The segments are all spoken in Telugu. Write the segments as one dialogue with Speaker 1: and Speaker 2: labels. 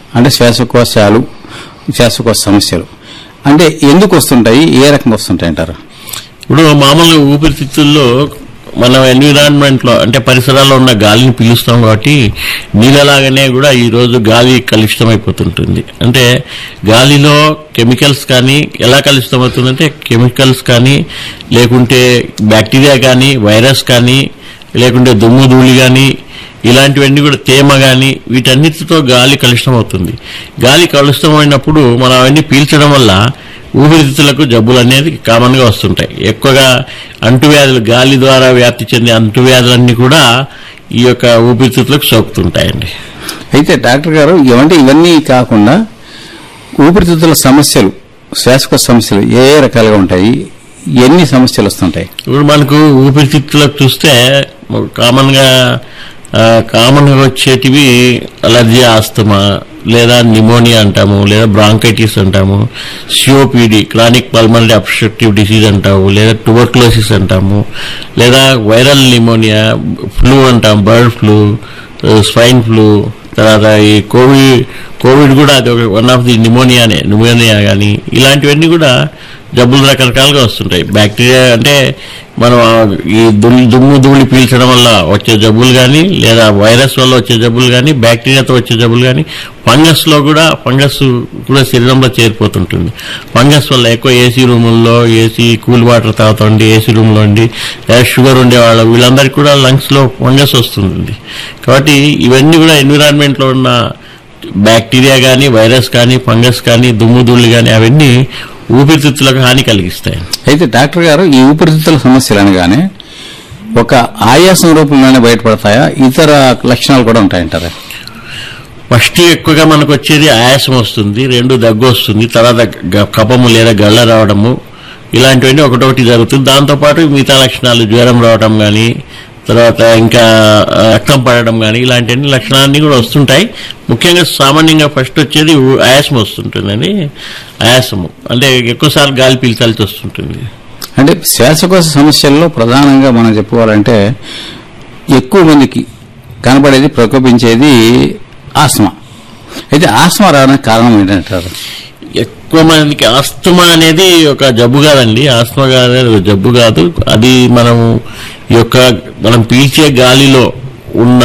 Speaker 1: అంటే శ్వాసకోశాలు శ్వాసకోశ సమస్యలు అంటే ఎందుకు వస్తుంటాయి ఏ రకంగా వస్తుంటాయి అంటారు
Speaker 2: ఇప్పుడు మామూలుగా ఊపిరితిత్తుల్లో మన ఎన్విరాన్మెంట్ లో అంటే పరిసరాల్లో ఉన్న గాలిని పీలుస్తాం కాబట్టి నీళ్ళలాగానే కూడా ఈ రోజు గాలి కలుషితమైపోతుంటుంది అంటే గాలిలో కెమికల్స్ కానీ ఎలా కలుషితమవుతుందంటే కెమికల్స్ కానీ లేకుంటే బ్యాక్టీరియా కానీ వైరస్ కానీ లేకుంటే దుమ్ము ధూళి కానీ ఇలాంటివన్నీ కూడా తేమ కానీ వీటన్నిటితో గాలి కలుషితం అవుతుంది గాలి కలుషితమైనప్పుడు మనం అవన్నీ పీల్చడం వల్ల ఊపిరితిత్తులకు జబ్బులు అనేది కామన్ గా వస్తుంటాయి ఎక్కువగా అంటువ్యాధులు గాలి ద్వారా వ్యాప్తి చెందే అంటువ్యాధులన్నీ కూడా ఈ యొక్క ఊపిరితిత్తులకు సోకుతుంటాయండి
Speaker 1: అయితే డాక్టర్ గారు ఇవంటే ఇవన్నీ కాకుండా ఊపిరితిత్తుల సమస్యలు శ్వాసకోశ సమస్యలు ఏ ఏ రకాలుగా ఉంటాయి ఎన్ని సమస్యలు వస్తుంటాయి
Speaker 2: ఇప్పుడు మనకు ఊపిరితిత్తులకు చూస్తే కామన్ గా ఆ, కామన్ గా వచ్చేటివి అలర్జీ ఆస్తమా లేదా నిమోనియా అంటాము లేదా బ్రాంకైటిస్ అంటాము COPD chronic pulmonary obstructive disease అంటాము లేదా ట్యూబర్క్లోసిస్ అంటాము లేదా వైరల్ నిమోనియా ఫ్లూ అంటాం బర్డ్ ఫ్లూ స్వైన్ ఫ్లూ తర్వాత ఈ కోవిడ్ కోవిడ్ కూడా అది ఒక వన్ ఆఫ్ ది నిమోనియానే నిమోనియా కానీ ఇలాంటివన్నీ కూడా జబ్బులు రకరకాలుగా వస్తుంటాయి బ్యాక్టీరియా అంటే మనం ఆ ఈ దుమ్ము దుమ్ము ధూళి పీల్చడం వల్ల వచ్చే జబ్బులు కానీ లేదా వైరస్ వల్ల వచ్చే జబ్బులు కానీ బ్యాక్టీరియాతో వచ్చే జబ్బులు కానీ ఫంగస్ లో కూడా ఫంగస్ కూడా శరీరంలో చేరిపోతుంటుంది ఫంగస్ వల్ల ఎక్కువ ఏసీ రూముల్లో ఏసీ కూల్ వాటర్ తాగుతుండి ఏసీ రూమ్లో ఉండి లేదా షుగర్ ఉండేవాళ్ళు వీళ్ళందరికీ కూడా లంగ్స్ లో ఫంగస్ వస్తుంది కాబట్టి ఇవన్నీ కూడా ఎన్విరాన్మెంట్ లో ఉన్న బ్యాక్టీరియా కానీ వైరస్ కానీ ఫంగస్ కానీ దుమ్ము ధూళి కానీ అవన్నీ ఊపిరితిత్తులకు హాని కలిగిస్తాయి
Speaker 1: అయితే డాక్టర్ గారు ఈ ఊపిరితిత్తుల సమస్యలు అనగానే ఒక ఆయాసం రూపంలోనే బయటపడతాయా ఇతర లక్షణాలు కూడా ఉంటాయంటారా
Speaker 2: ఫస్ట్ ఎక్కువగా మనకు వచ్చేది ఆయాసం వస్తుంది రెండు దగ్గు వస్తుంది తర్వాత గ- కఫము లేదా గళ్ళ రావడము ఇలాంటివన్నీ ఒకటొకటి జరుగుతుంది దాంతోపాటు మిగతా లక్షణాలు జ్వరం రావడం కానీ తర్వాత ఇంకా ఆ, రక్తం పడడం కానీ ఇలాంటి లక్షణాలన్నీ కూడా వస్తుంటాయి ముఖ్యంగా సామాన్యంగా ఫస్ట్ వచ్చేది ఊ- ఆయాసం వస్తుంటుందండి ఆయాసము అంటే ఎక్కువసార్లు గాలి పీల్చాల్సి వస్తుంటుంది
Speaker 1: అంటే శ్వాసకోశ సమస్యల్లో ప్రధానంగా మనం చెప్పుకోవాలంటే ఎక్కువ మందికి కనబడేది ప్రకోపించేది ఆస్మా అయితే ఆస్మా రావడానికి కారణం ఏంటంటారు
Speaker 2: ఎక్కువ మందికి ఆస్తమా అనేది ఒక జబ్బు కాదండి ఆస్తమా అనేది ఒక జబ్బు కాదు అది మనం ఈ యొక్క మనం పీల్చే గాలిలో ఉన్న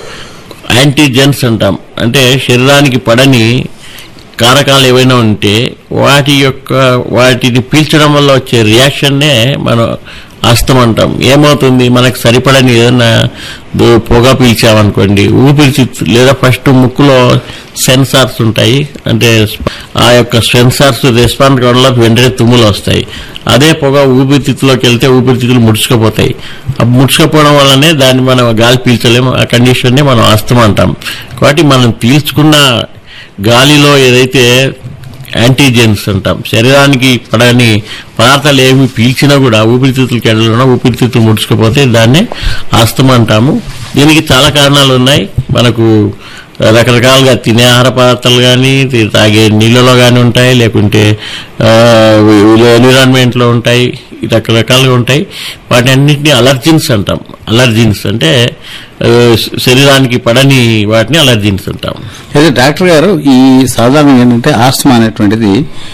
Speaker 2: యాంటీజెన్స్ అంటాం అంటే శరీరానికి పడని కారకాలు ఏవైనా ఉంటే వాటి యొక్క వాటిని పీల్చడం వల్ల వచ్చే రియాక్షన్నే మనం ఆస్తమా అంటాం ఏమవుతుంది మనకు సరిపడని ఏదైనా దో- పొగ పీల్చామనుకోండి ఊపిరితిత్తు లేదా ఫస్ట్ ముక్కులో సెన్సార్స్ ఉంటాయి అంటే ఆ యొక్క సెన్సార్స్ రెస్పాండ్ కావడం వల్ల వెంటనే తుమ్ములు వస్తాయి అదే పొగ ఊపిరితిత్తులోకి వెళ్తే ఊపిరితిత్తులు ముడుచుకుపోతాయి ఆ ముడుచుకుపోవడం వల్లనే దాన్ని మనం గాలి పీల్చలేము ఆ కండిషన్ని మనం ఆస్తమా అంటాం కాబట్టి మనం పీల్చుకున్న గాలిలో ఏదైతే యాంటీజెన్స్ అంటాం శరీరానికి పడని పదార్థాలు ఏమి పీల్చినా కూడా ఊపిరితిత్తులకి వెళ్ళడం ఊపిరితిత్తులు ముడుచుకుపోతే దాన్నే ఆస్తమా అంటాము దీనికి చాలా కారణాలు ఉన్నాయి మనకు రకరకాలుగా తినే ఆహార పదార్థాలు కానీ తాగే నీళ్ళలో కానీ ఉంటాయి లేకుంటే ఎన్విరాన్మెంట్ లో ఉంటాయి రకరకాలుగా ఉంటాయి వాటి అన్నింటినీ అలర్జిన్స్ అంటాం అలర్జిన్స్ అంటే ఆ, శరీరానికి పడని వాటిని అలర్జిన్స్ అంటాం
Speaker 1: అయితే డాక్టర్ గారు ఈ సాధారణంగా ఏంటంటే ఆస్మా అనేటువంటిది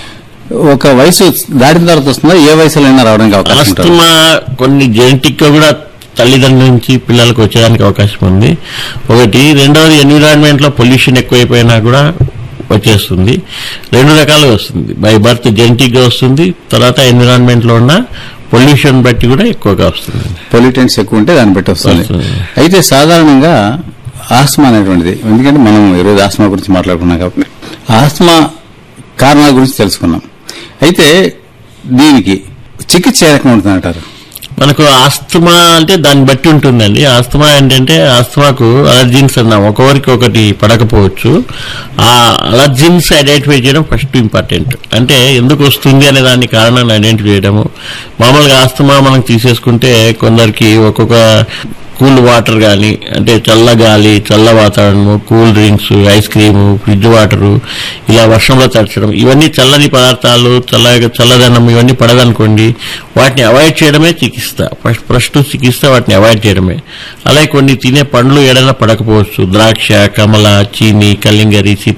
Speaker 1: ఒక వయసు దాటిన తర్వాత వస్తుందా ఏ వయసులో అయినా రావడానికి అవకాశం ఉంటుంది
Speaker 2: ఆస్తమా కొన్ని జెనెటిక్ గా కూడా తల్లిదండ్రుల నుంచి పిల్లలకు వచ్చేదానికి అవకాశం ఉంది ఒకటి రెండవది ఎన్విరాన్మెంట్ లో పొల్యూషన్ ఎక్కువైపోయినా కూడా వచ్చేస్తుంది రెండు రకాలుగా వస్తుంది బై బర్త్ జెనెటిక్ గా వస్తుంది తర్వాత ఎన్విరాన్మెంట్ లో ఉన్న పొల్యూషన్ బట్టి కూడా ఎక్కువగా వస్తుంది
Speaker 1: పొల్యూటెంట్స్ ఎక్కువ ఉంటే దాన్ని బట్టి వస్తుంది
Speaker 2: వస్తుంది.
Speaker 1: అయితే సాధారణంగా ఆస్మా అనేటువంటిది ఎందుకంటే మనం ఈరోజు ఆస్మా గురించి మాట్లాడుకున్నాం కాబట్టి ఆస్మా కారణాల గురించి తెలుసుకున్నాం అయితే దీనికి చికిత్స ఏ రకంగా ఉంటుంది అంటారు
Speaker 2: మనకు ఆస్తమా అంటే దాన్ని బట్టి ఉంటుందండి ఆస్తమా ఏంటంటే ఆస్తమాకు అలర్జిన్స్ అన్నాం ఒక్కొక్కరికి ఒకటి పడకపోవచ్చు ఆ అలర్జిన్స్ ఐడెంటిఫై చేయడం ఫస్ట్ ఇంపార్టెంట్ అంటే ఎందుకు వస్తుంది అనే దాని కారణాన్ని ఐడెంటిఫై చేయడము మామూలుగా ఆస్తమా మనం తీసేసుకుంటే కొందరికి ఒక్కొక్క కూల్ వాటర్ కానీ అంటే చల్ల గాలి చల్ల వాతావరణము cool drinks ice cream fridge water ఇలా వర్షంలో తడచడం ఇవన్నీ చల్లని పదార్థాలు చల్ల చల్లదనం ఇవన్నీ పడదనుకోండి వాటిని అవాయిడ్ చేయడమే చికిత్స ఫస్ట్ ఫస్ట్ చికిత్స వాటిని అవాయిడ్ చేయడమే అలాగే కొన్ని తినే పండ్లు ఏడైనా పడకపోవచ్చు ద్రాక్ష కమల చీని కలింగరి